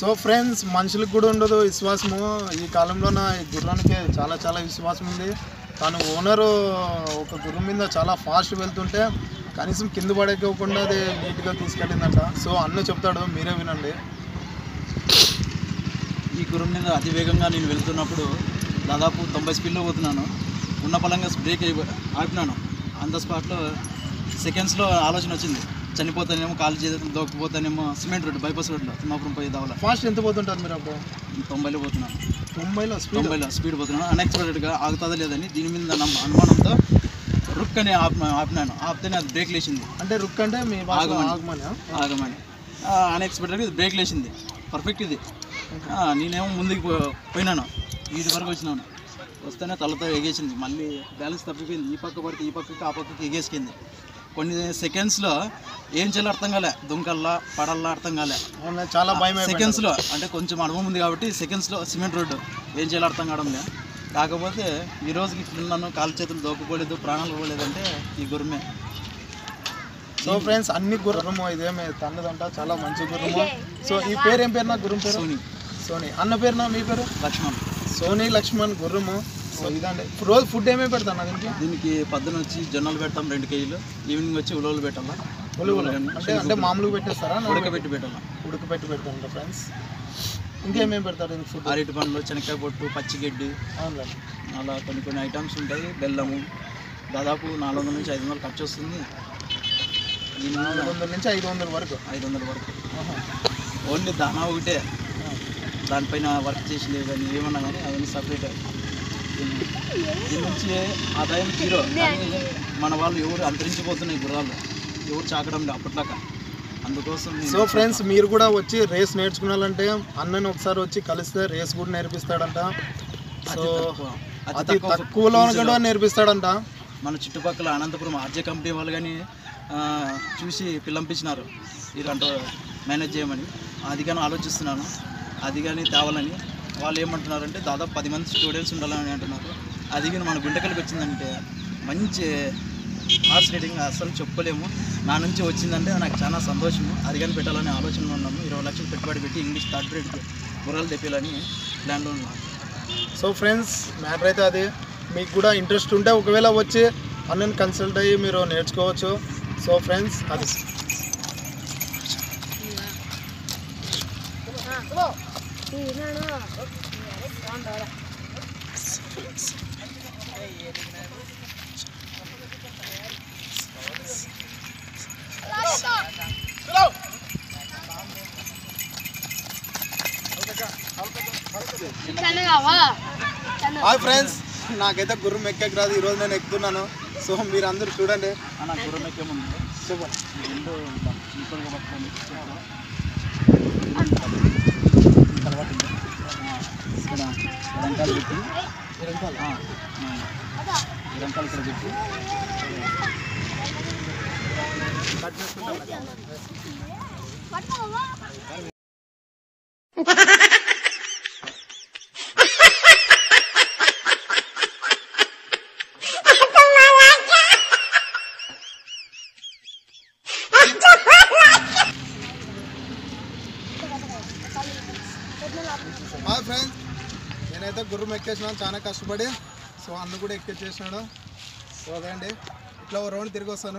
So friends మనుషులకు కూడా ఉండదు విశ్వాసము ఈ కాలంలో నా ఈ గుర్రానికి చాలా చాలా విశ్వాసం ఉంది తను ఓనరు ఒక గుర్రం మీద చాలా ఫాస్ట్ వెళ్తుంటే కనీసం కింద పడేకోకుండా అది నీట్గా తీసుకెళ్ళిందంట సో అన్న చెప్తాడు మీరే వినండి ఈ గుర్రం మీద అతి వేగంగా నేను వెళ్తున్నప్పుడు దాదాపు తొంభై స్పీడ్లో పోతున్నాను ఉన్న పలంగా బ్రేక్ అయిపో ఆపినాను ఆన్ ద స్పాట్లో సెకండ్స్లో ఆలోచన వచ్చింది చనిపోతానేమో కాలు చేతులు దోకపోతానేమో సిమెంట్ రోడ్డు బైపాస్ రోడ్లో తిమ్మాపురం పోయి దావల ఫాస్ట్ ఎంత పోతుంటారు మీరు అప్పుడు తొంభైలో పోతున్నాను తొంభైలో స్పీడ్ తొంభైలో స్పీడ్ పోతున్నాను అన్ఎక్స్పెక్టెడ్గా ఆగుతుందా లేదని దీని మీద నమ్మ అనుమానంతో రుక్ అని ఆపిన ఆపినాను ఆపితేనే అది బ్రేక్ లేచింది అంటే రుక్ అంటే మీ భాషలో ఆగమని. ఆగమని ఆగమని అన్ఎక్స్పెక్టెడ్గా ఇది బ్రేక్ లేచింది పర్ఫెక్ట్ ఇది ఆ, నేనేమో ముందుకు పో- పోయినాను ఇది వరకు వచ్చినాను వస్తేనే తలతో ఎగేసింది మళ్ళీ బ్యాలెన్స్ తప్పిపోయింది ఈ పక్క పడితే ఈ పక్కకి ఆ పక్కకి ఎగేసుకుంది కొన్ని సెకండ్స్లో ఏం చేయాలో అర్థం కాలే దుంకల్లా పడల్లా అర్థం కాలే అవునా, చాలా భయం అయిపోయింది. సెకండ్స్లో అంటే కొంచెం అనుభవం ఉంది కాబట్టి సెకండ్స్లో సిమెంట్ రోడ్డు ఏం చేయాలో అర్థం కావడం లే కాకపోతే ఈ రోజుకి ఇట్లున్నాను కాలు చేతులు దోకపోలేదు ప్రాణాలు పోలేదంటే ఈ గుర్రమే సో ఫ్రెండ్స్ అన్ని గుర్రము ఇదేమే తన్నదంట చాలా మంచి గుర్రము సో ఈ పేరు ఏం పేరు నా గుర్రం పేరు సోని సోనీ అన్న పేరు నా మీ పేరు లక్ష్మణ్ సోనీ లక్ష్మణ్ గుర్రము సో ఇదండి రోజు ఫుడ్ ఏమేమి పెడతాను దీనికి దీనికి పొద్దున వచ్చి జొన్నలు పెడతాం రెండు కేజీలు ఈవినింగ్ వచ్చి ఉలవలు పెట్టాలా ఉలువలు అంటే అంటే మామూలుగా పెట్టేస్తారా నా- ఉడకబెట్టి పెట్టాలా ఉడకపెట్టి పెడతాను ఫ్రెండ్స్ ఇంకేమేమి పెడతారు దీనికి ఫుడ్ అరటి పండ్లు శనక్కాయ పొట్టు పచ్చిగడ్డి అవునులే అలా కొన్ని కొన్ని ఐటమ్స్ ఉంటాయి బెల్లము దాదాపు నాలుగు వందల నుంచి ఐదు వందలు ఖర్చు వస్తుంది దీని మీద నాలుగు వందల నుంచి ఐదు వందల వరకు ఐదు వందల వరకు ఆహా. ఓన్లీ దానా ఒకటే దానిపైన వర్క్ చేసి కానీ ఏమన్నా కానీ అవన్నీ సపరేట్ దీని నుంచి ఆదాయం జీరో కానీ మన వాళ్ళు ఎవరు అంతరించిపోతున్నాయి గుర్రాలు ఎవరు చాకడం లేదు అప్పట్లాక అందుకోసం నేను సో ఫ్రెండ్స్ మీరు కూడా వచ్చి రేస్ నేర్చుకున్నారంటే అన్నని ఒకసారి వచ్చి కలిస్తే రేస్ కూడా నేర్పిస్తాడంట సో అతి తక్కువ అతి అతి తక్కువ తక్కువలో ఫీజులో కూడా నేర్పిస్తాడంట మన చుట్టుపక్కల అనంతపురం ఆర్జే కంపెనీ వాళ్ళు కానీ చూసి పిల్లంపించినారు ఇలాంటి మేనేజ్ చేయమని అది కానీ ఆలోచిస్తున్నాను అది కానీ తేవాలని వాళ్ళు ఏమంటున్నారంటే దాదాపు పది మంది స్టూడెంట్స్ ఉండాలని అంటున్నారు అది కానీ మన గుంటకల్కి వచ్చిందంటే మంచి హార్స్ రైడింగ్ అసలు చెప్పలేము నా నుంచి వచ్చిందంటే నాకు చాలా సంతోషము అది కానీ పెట్టాలనే ఆలోచనలో ఉన్నాము ఇరవై లక్షలు పెట్టుబడి పెట్టి ఇంగ్లీష్ థర్డ్ గ్రేడ్ గుర్రాలు తెప్పాలని ప్లాన్లో ఉన్నాను సో ఫ్రెండ్స్ మ్యాటర్ అయితే అది మీకు కూడా ఇంట్రెస్ట్ ఉంటే ఒకవేళ వచ్చి అన్నని కన్సల్ట్ అయ్యి మీరు నేర్చుకోవచ్చు సో ఫ్రెండ్స్ అది హాయ్ ఫ్రెండ్స్ నాకైతే గుర్రం ఎక్కకి రాదు ఈరోజు నేను ఎక్కుతున్నాను సో మీరు అందరూ చూడండి నాకు గుర్రం ఎక్కేముంది చెప్పండి ఈ రెండు ఈక్వల్గా పట్టుకోండి తర్వాత ఉంది. ఆ, ఇక్కడ ఎడంకాలు పెట్టి వెనకాల. ఆ, ఆ, ఎడంకాలు ఇక్కడ పెట్టి కట్ చేసుకుంటాం హాయ్ ఫ్రెండ్స్ నేనైతే గుర్రం ఎక్కేసినాను చాలా కష్టపడి సో అన్ను కూడా ఎక్కించేసినాడు సో అదండి ఇట్లా ఓ రౌండ్ తిరిగి వస్తాను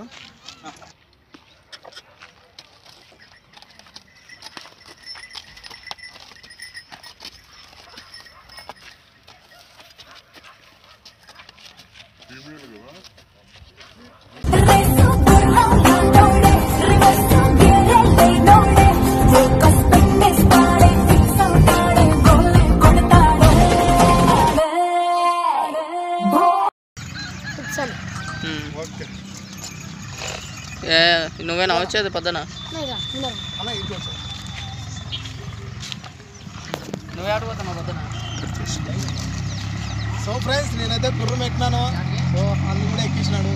ఓకే ఏ నువ్వేనా వచ్చేది పొద్దున అన్న ఇంట్లో వచ్చా నువ్వే ఆడిపోతున్నావు పొద్దున సో ఫ్రెండ్స్ నేనైతే గుర్రం ఎక్కినాను సో అన్ను కూడా ఎక్కించినాడు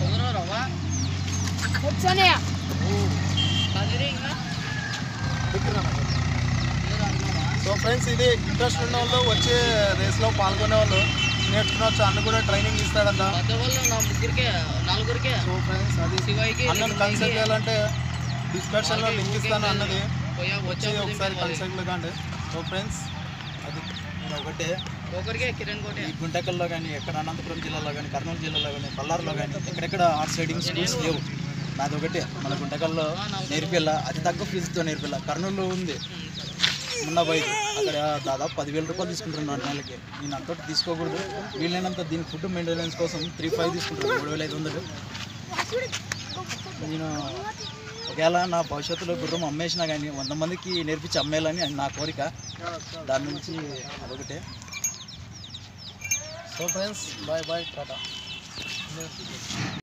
సో ఫ్రెండ్స్ ఇది ఇంట్రెస్ట్ ఉన్న వాళ్ళు వచ్చి రేస్లో పాల్గొనే వాళ్ళు నేర్చుకునవచ్చు అన్న కూడా ట్రైనింగ్ ఇస్తాడంట పెద్దవాళ్ళు నా ముగ్గురికే నలుగురికే సో ఫ్రెండ్స్ అది శివయ్యకి అన్నను కన్సల్ట్ చేయాలంటే డిస్క్రిప్షన్లో లింక్ ఇస్తాను అన్నది పోయా వచ్చి వచ్చా ఒకసారి కన్సల్ట్ కాండి సో ఫ్రెండ్స్ అది నేను ఒకటే ఒకరికే కిరణ్ కోటే ఈ గుంటకల్లో కానీ ఎక్కడ అనంతపురం జిల్లాలో కానీ కర్నూలు జిల్లాలో కానీ పల్లారులో కానీ ఎక్కడెక్కడ ఆర్ట్స్ రైడింగ్ స్కూల్స్ లేవు నాది ఒకటే మన గుంటకల్లో నేర్పిల్ల అతి తక్కువ ఫీజుతో నేర్పిల్ల కర్నూలులో ఉంది మొన్న పోయింది అక్కడ దాదాపు పదివేల రూపాయలు తీసుకుంటున్నాను నెలకి నేను అంతటి తీసుకోకూడదు వీలైనంత దీని ఫుడ్ మెయింటెనెన్స్ కోసం త్రీ ఫైవ్ తీసుకుంటున్నాను మూడు వేల ఐదు వందలు నేను ఒకవేళ నా భవిష్యత్తులో గుర్రం అమ్మేసినా కానీ వంద మందికి నేర్పించి అమ్మేయాలని నా కోరిక దాని నుంచి అదొకటే so friends bye bye Tata